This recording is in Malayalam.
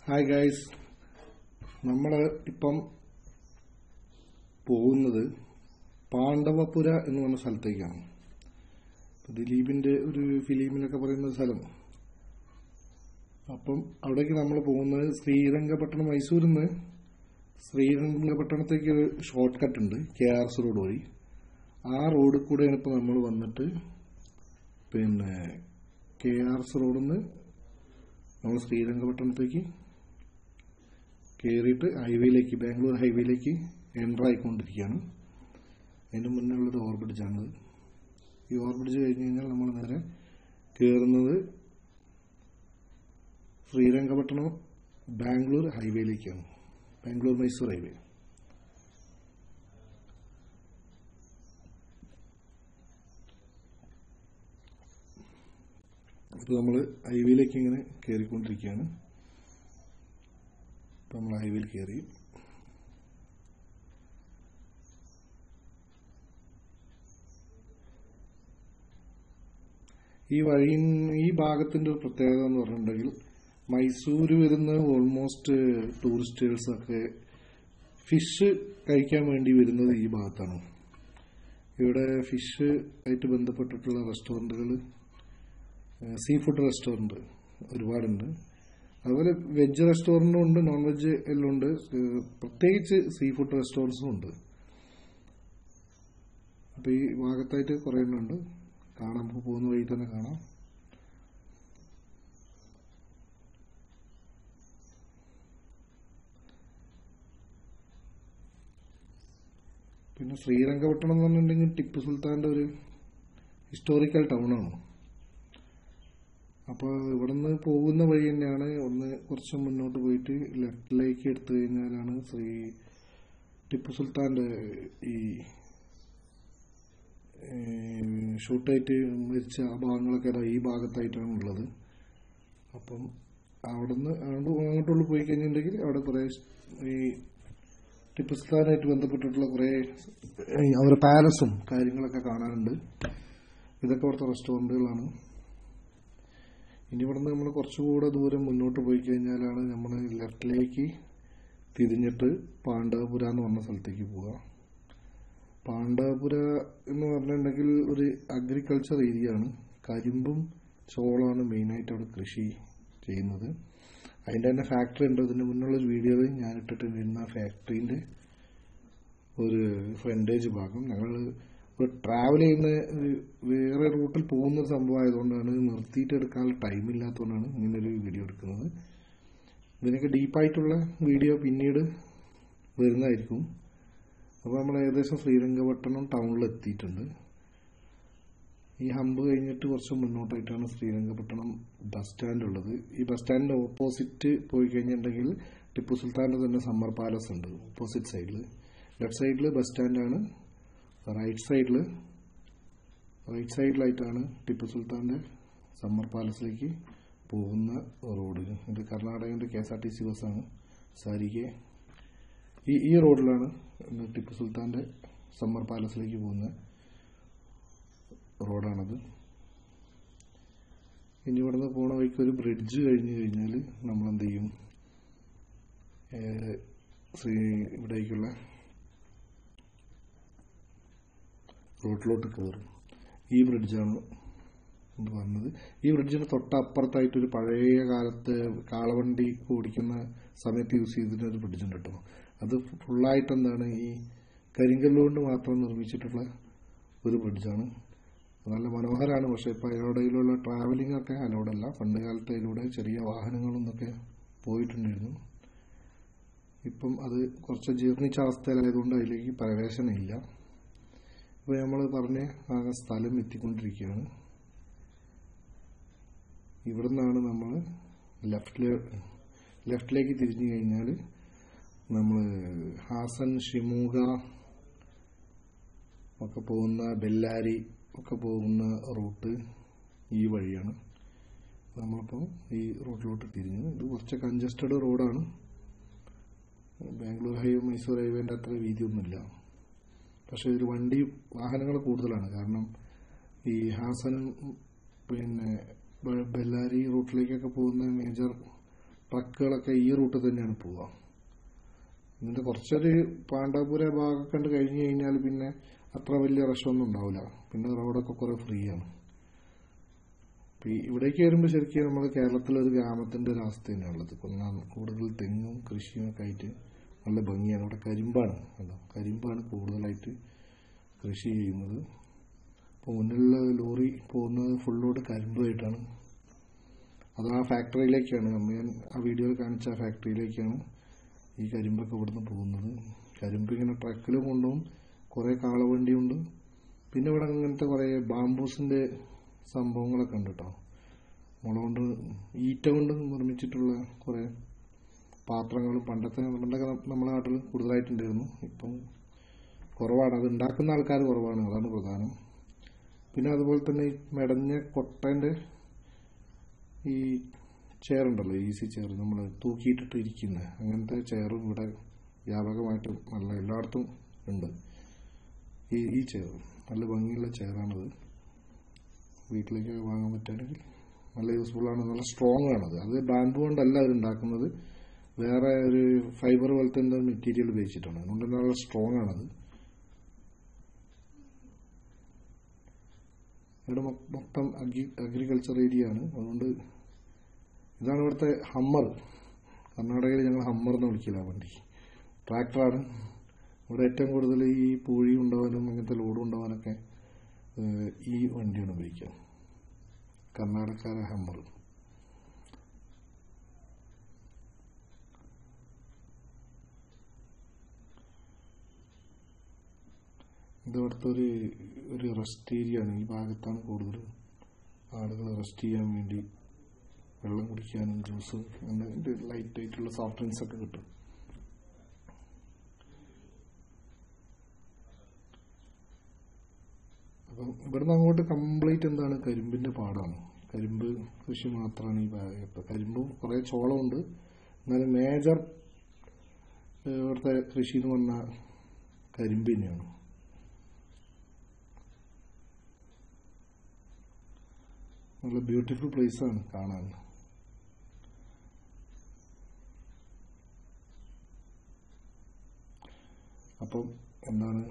ഹായ് ഗൈസ് നമ്മൾ ഇപ്പം പോകുന്നത് പാണ്ഡവപുര എന്ന് പറഞ്ഞ സ്ഥലത്തേക്കാണ് ഇപ്പൊ ദിലീപിന്റെ ഒരു ഫിലിമിലൊക്കെ പറയുന്ന ഒരു സ്ഥലം അപ്പം അവിടേക്ക് നമ്മൾ പോകുന്നത് ശ്രീരംഗപട്ടണം മൈസൂരിൽ നിന്ന് ശ്രീരംഗപട്ടണത്തേക്ക് ഒരു ഷോർട്ട് കട്ട് ഉണ്ട് കെ ആർ എസ് റോഡ് വഴി ആ റോഡിൽ കൂടെയാണ് ഇപ്പോൾ നമ്മൾ വന്നിട്ട് പിന്നെ കെ ആർ എസ് റോഡിൽ നിന്ന് നമ്മൾ ശ്രീരംഗപട്ടണത്തേക്ക് കയറിയിട്ട് ഹൈവേയിലേക്ക് ബാംഗ്ലൂർ ഹൈവേയിലേക്ക് എൻ്റർ ആയിക്കൊണ്ടിരിക്കുകയാണ് അതിന് മുന്നേ ഉള്ളൊരു ഓവർബ്രിഡ്ജാണിത് ഈ ഓവർബ്രിഡ്ജ് കഴിഞ്ഞ് കഴിഞ്ഞാൽ നമ്മൾ നേരെ കയറുന്നത് ശ്രീരംഗപട്ടണം ബാംഗ്ലൂർ ഹൈവേയിലേക്കാണ് ബാംഗ്ലൂർ മൈസൂർ ഹൈവേ ഇപ്പോൾ നമ്മൾ ഹൈവേയിലേക്ക് ഇങ്ങനെ കയറിക്കൊണ്ടിരിക്കുകയാണ് ഇപ്പോൾ നമ്മൾ ഹൈവേയിൽ കയറി ഈ വഴി ഈ ഭാഗത്തിന്റെ ഒരു പ്രത്യേകത എന്ന് പറഞ്ഞിട്ടുണ്ടെങ്കിൽ മൈസൂർ വരുന്ന ഓൾമോസ്റ്റ് ടൂറിസ്റ്റേഴ്സ് ഒക്കെ ഫിഷ് കഴിക്കാൻ വേണ്ടി വരുന്നത് ഈ ഭാഗത്താണ് ഇവിടെ ഫിഷ് ആയിട്ട് ബന്ധപ്പെട്ടിട്ടുള്ള റെസ്റ്റോറൻറ്റുകൾ സീ ഫുഡ് റെസ്റ്റോറൻറ്റ് ഒരുപാടുണ്ട് അതുപോലെ വെജ് റെസ്റ്റോറൻറ്റും ഉണ്ട് നോൺ വെജ് എല്ലാം ഉണ്ട് ഏഹ് പ്രത്യേകിച്ച് സീ ഫുഡ് റെസ്റ്റോറൻറ്റ്സും ഉണ്ട് അപ്പോൾ ഈ ഭാഗത്തായിട്ട് കുറേ എണ്ണം ഉണ്ട് കാണാം നമുക്ക് പോകുന്ന വഴി തന്നെ കാണാം പിന്നെ ശ്രീരംഗപട്ടണം എന്ന് പറഞ്ഞിട്ടുണ്ടെങ്കിൽ ടിപ്പു സുൽത്താന്റെ ഒരു ഹിസ്റ്റോറിക്കൽ ടൗണാണ് അപ്പോൾ ഇവിടുന്ന് പോകുന്ന വഴി തന്നെയാണ് ഒന്ന് കുറച്ച് മുന്നോട്ട് പോയിട്ട് ലെഫ്റ്റിലേക്ക് എടുത്തു കഴിഞ്ഞാലാണ് ശ്രീ ടിപ്പു സുൽത്താന്റെ ഈ ഷൂട്ടായിട്ട് മരിച്ച ആ ഭാഗങ്ങളൊക്കെ ദാ ഈ ഭാഗത്തായിട്ടാണ് ഉള്ളത് അപ്പം അവിടുന്ന് അങ്ങോട്ട് അങ്ങോട്ടുള്ള പോയി കഴിഞ്ഞിട്ടുണ്ടെങ്കിൽ അവിടെ കുറേ ഈ ടിപ്പു സുൽത്താനായിട്ട് ബന്ധപ്പെട്ടിട്ടുള്ള കുറേ അവരുടെ പാലസും കാര്യങ്ങളൊക്കെ കാണാനുണ്ട് ഇതൊക്കെ അവിടുത്തെ റെസ്റ്റോറൻറ്റുകളാണ് ഇനി ഇവിടുന്ന് നമ്മൾ കുറച്ചുകൂടെ ദൂരം മുന്നോട്ട് പോയി കഴിഞ്ഞാലാണ് നമ്മൾ ലെഫ്റ്റിലേക്ക് തിരിഞ്ഞിട്ട് പാണ്ഡവപുര എന്ന് പറഞ്ഞ സ്ഥലത്തേക്ക് പോവുക പാണ്ഡവപുര എന്ന് പറഞ്ഞിട്ടുണ്ടെങ്കിൽ ഒരു അഗ്രികൾച്ചർ ഏരിയ ആണ് കരിമ്പും ചോളമാണ് മെയിനായിട്ട് അവിടെ കൃഷി ചെയ്യുന്നത് അതിൻ്റെ തന്നെ ഫാക്ടറി ഉണ്ട് ഇതിന് മുന്നുള്ള ഒരു വീഡിയോയിൽ ഞാൻ ഇട്ടിട്ടുണ്ടായിരുന്ന ആ ഫാക്ടറീൻ്റെ ഒരു ഫ്രണ്ടേജ് ഭാഗം ഞങ്ങൾ ഒരു ട്രാവൽ ചെയ്യുന്ന ഒരു വേറെ റൂട്ടിൽ പോകുന്ന ഒരു സംഭവം ആയതുകൊണ്ടാണ് നിർത്തിയിട്ട് എടുക്കാനുള്ള ടൈം ഇല്ലാത്തതുകൊണ്ടാണ് ഇങ്ങനെ ഒരു വീഡിയോ എടുക്കുന്നത് ഇതിനൊക്കെ ഡീപ്പായിട്ടുള്ള വീഡിയോ പിന്നീട് വരുന്നതായിരിക്കും അപ്പോൾ നമ്മൾ ഏകദേശം ശ്രീരംഗപട്ടണം ടൗണിൽ എത്തിയിട്ടുണ്ട് ഈ ഹമ്പ് കഴിഞ്ഞിട്ട് കുറച്ച് മുന്നോട്ടായിട്ടാണ് ശ്രീരംഗപട്ടണം ബസ് സ്റ്റാൻഡ് ഉള്ളത് ഈ ബസ് സ്റ്റാൻഡിന്റെ ഓപ്പോസിറ്റ് പോയി കഴിഞ്ഞിട്ടുണ്ടെങ്കിൽ ടിപ്പു സുൽത്താന്റെ തന്നെ സമ്മർ പാലസ് ഉണ്ട് ഓപ്പോസിറ്റ് സൈഡിൽ ലെഫ്റ്റ് സൈഡിൽ ബസ് സ്റ്റാൻഡാണ് റൈറ്റ് സൈഡിൽ റൈറ്റ് സൈഡിലായിട്ടാണ് ടിപ്പു സുൽത്താന്റെ സമ്മർ പാലസിലേക്ക് പോകുന്ന റോഡ് ഇത് കർണാടകന്റെ K S R T C ബസ്സാണ് സാരികെ ഈ ഈ റോഡിലാണ് ടിപ്പു സുൽത്താന്റെ സമ്മർ പാലസിലേക്ക് പോകുന്ന റോഡാണത് ഇനി ഇവിടുന്ന് പോണ വഴിക്ക് ഒരു ബ്രിഡ്ജ് കഴിഞ്ഞ് കഴിഞ്ഞാൽ നമ്മൾ എന്ത് ചെയ്യും ഏഹ് ശ്രീ ഇവിടേക്കുള്ള റോഡിലോട്ട് കയറും ഈ ബ്രിഡ്ജാണ് ഇത് വന്നത് ഈ ബ്രിഡ്ജിന് തൊട്ടപ്പുറത്തായിട്ട് ഒരു പഴയ കാലത്ത് കാളവണ്ടി ഓടിക്കുന്ന സമയത്ത് യൂസ് ചെയ്തിരുന്ന ഒരു ബ്രിഡ്ജ് ഉണ്ട് കേട്ടോ അത് ഫുള്ളായിട്ട് എന്താണ് ഈ കരിങ്കല്ലുകൊണ്ട് മാത്രം നിർമ്മിച്ചിട്ടുള്ള ഒരു ബ്രിഡ്ജാണ് നല്ല മനോഹരമാണ് പക്ഷെ ഇപ്പൊ അതിലൂടെയുള്ള ട്രാവലിംഗ് ഒക്കെ അലോഡല്ല പണ്ട് കാലത്ത് അതിലൂടെ ചെറിയ വാഹനങ്ങളും ഒക്കെ പോയിട്ടുണ്ടായിരുന്നു ഇപ്പം അത് കുറച്ച് ജീർണിച്ച അവസ്ഥയിലായതുകൊണ്ട് അതിലേക്ക് പ്രവേശനമില്ല ഇപ്പൊ നമ്മൾ പറഞ്ഞ ആ സ്ഥലം എത്തിക്കൊണ്ടിരിക്കുകയാണ് ഇവിടുന്നാണ് നമ്മൾ ലെഫ്റ്റില് ലെഫ്റ്റിലേക്ക് തിരിഞ്ഞു കഴിഞ്ഞാൽ നമ്മൾ ഹാസൻ ഷിമൂഗ ഒക്കെ പോകുന്ന ബെല്ലാരി ഒക്കെ പോകുന്ന റൂട്ട് ഈ വഴിയാണ് നമ്മളിപ്പോൾ ഈ റൂട്ടിലോട്ട് തിരിഞ്ഞു ഇത് കുറച്ച് കൺജസ്റ്റഡ് റോഡാണ് ബാംഗ്ലൂർ ഹൈവേ മൈസൂർ ഹൈവേൻ്റെ അത്ര വീതിയൊന്നുമില്ല പക്ഷെ ഇതിൽ വണ്ടി വാഹനങ്ങൾ കൂടുതലാണ് കാരണം ഈ ഹാസൻ പിന്നെ ബ- ബെല്ലാരി റൂട്ടിലേക്കൊക്കെ പോകുന്ന മേജർ ട്രക്കുകളൊക്കെ ഈ റൂട്ടിൽ തന്നെയാണ് പോവുക ഇതിന്റെ കുറച്ചൊരു പാണ്ഡാപുര ഭാഗമൊക്കെ കണ്ട് കഴിഞ്ഞു കഴിഞ്ഞാൽ പിന്നെ അത്ര വലിയ റഷൊന്നും ഉണ്ടാവില്ല പിന്നെ റോഡൊക്കെ കുറെ ഫ്രീ ആണ് ഇപ്പൊ ഈ ഇവിടേക്ക് വരുമ്പോൾ ശരിക്കും നമ്മൾ കേരളത്തിലെ ഒരു ഗ്രാമത്തിന്റെ ഒരു അവസ്ഥ തന്നെയാണുള്ളത് ഒന്നാം കൂടുതൽ തെങ്ങും കൃഷിയും ഒക്കെ ആയിട്ട് നല്ല ഭംഗിയാണ് ഇവിടെ കരിമ്പാണ് കണ്ടോ കരിമ്പാണ് കൂടുതലായിട്ട് കൃഷി ചെയ്യുന്നത് അപ്പോൾ മുന്നിലുള്ള ലോറി പോകുന്നത് ഫുള്ളോട് കരിമ്പുമായിട്ടാണ് അത് ആ ഫാക്ടറിയിലേക്കാണ് അന്ന് ഞാൻ ആ വീഡിയോയിൽ കാണിച്ച ആ ഫാക്ടറിയിലേക്കാണ് ഈ കരിമ്പൊക്കെ ഇവിടുന്ന് പോകുന്നത് കരിമ്പ് ഇങ്ങനെ ട്രക്കിൽ കൊണ്ടുപോകും കുറേ കാളവണ്ടിയുണ്ട് പിന്നെ ഇവിടെ അങ്ങനത്തെ കുറേ ബാംബൂസിന്റെ സംഭവങ്ങളൊക്കെ ഉണ്ട് കേട്ടോ മുള കൊണ്ട് ഈറ്റ കൊണ്ട് നിർമ്മിച്ചിട്ടുള്ള കുറേ പാത്രങ്ങളും പണ്ടത്തെ പണ്ടൊക്കെ നമ്മുടെ നാട്ടിൽ കൂടുതലായിട്ടുണ്ടായിരുന്നു ഇപ്പം കുറവാണ് അത് ഉണ്ടാക്കുന്ന ആൾക്കാർ കുറവാണ് അതാണ് പ്രധാനം പിന്നെ അതുപോലെ തന്നെ ഈ മെടഞ്ഞ കൊട്ടന്റെ ഈ ചെയർ ഉണ്ടല്ലോ ഈസി ചെയർ നമ്മൾ തൂക്കിയിട്ടിട്ട് ഇരിക്കുന്ന അങ്ങനത്തെ ചെയറും ഇവിടെ വ്യാപകമായിട്ട് നല്ല എല്ലായിടത്തും ഉണ്ട് ഈ ഈ ചെയർ നല്ല ഭംഗിയുള്ള ചെയറാണത് വീട്ടിലേക്ക് വാങ്ങാൻ പറ്റുകയാണെങ്കിൽ നല്ല യൂസ്ഫുൾ ആണ് നല്ല സ്ട്രോങ് ആണത് അത് ബാമ്പു കൊണ്ടല്ല അവർ ഉണ്ടാക്കുന്നത് വേറെ ഒരു ഫൈബർ പോലത്തെ എന്തോ മെറ്റീരിയൽ ഉപയോഗിച്ചിട്ടാണ് അതുകൊണ്ട് തന്നെ നല്ല സ്ട്രോങ് ആണത് ഇവിടെ മൊ- മൊത്തം അഗ്രി അഗ്രികൾച്ചർ ഏരിയ ആണ് അതുകൊണ്ട് ഇതാണ് ഇവിടുത്തെ ഹമ്മർ കർണാടകയിൽ ഞങ്ങൾ ഹമ്മർ എന്ന് വിളിക്കില്ല ആ വണ്ടി ട്രാക്ടറാണ് ഇവിടെ ഏറ്റവും കൂടുതൽ ഈ പൂഴി ഉണ്ടാവാനും അങ്ങനത്തെ ലോഡ് ഉണ്ടാവാനൊക്കെ ഏഹ്, ഈ വണ്ടിയാണ് ഉപയോഗിക്കുക കർണാടകക്കാരെ ഹമ്മർ ഇത് ഇവിടുത്തെ ഒരു ഒരു റെസ്റ്റ് ഏരിയ ആണ് ഈ ഭാഗത്താണ് കൂടുതൽ ആളുകൾ റെസ്റ്റ് ചെയ്യാൻ വേണ്ടി വെള്ളം കുടിക്കാനും ജ്യൂസ് അങ്ങനെ ലൈറ്റ് ആയിട്ടുള്ള സോഫ്റ്റ് ഡ്രിങ്ക്സ് ഒക്കെ കിട്ടും അപ്പം ഇവിടുന്ന് അങ്ങോട്ട് കംപ്ലീറ്റ് എന്താണ് കരിമ്പിന്റെ പാടാണ് കരിമ്പ് കൃഷി മാത്രമാണ് ഈ ഭാഗത്ത് കരിമ്പും കുറെ ചോളമുണ്ട് എന്നാലും മേജർ ഇവിടുത്തെ കൃഷി എന്ന് പറഞ്ഞാൽ കരിമ്പ് തന്നെയാണ് നല്ല ബ്യൂട്ടിഫുൾ പ്ലേസ് ആണ് കാണാൻ അപ്പം എന്താണ്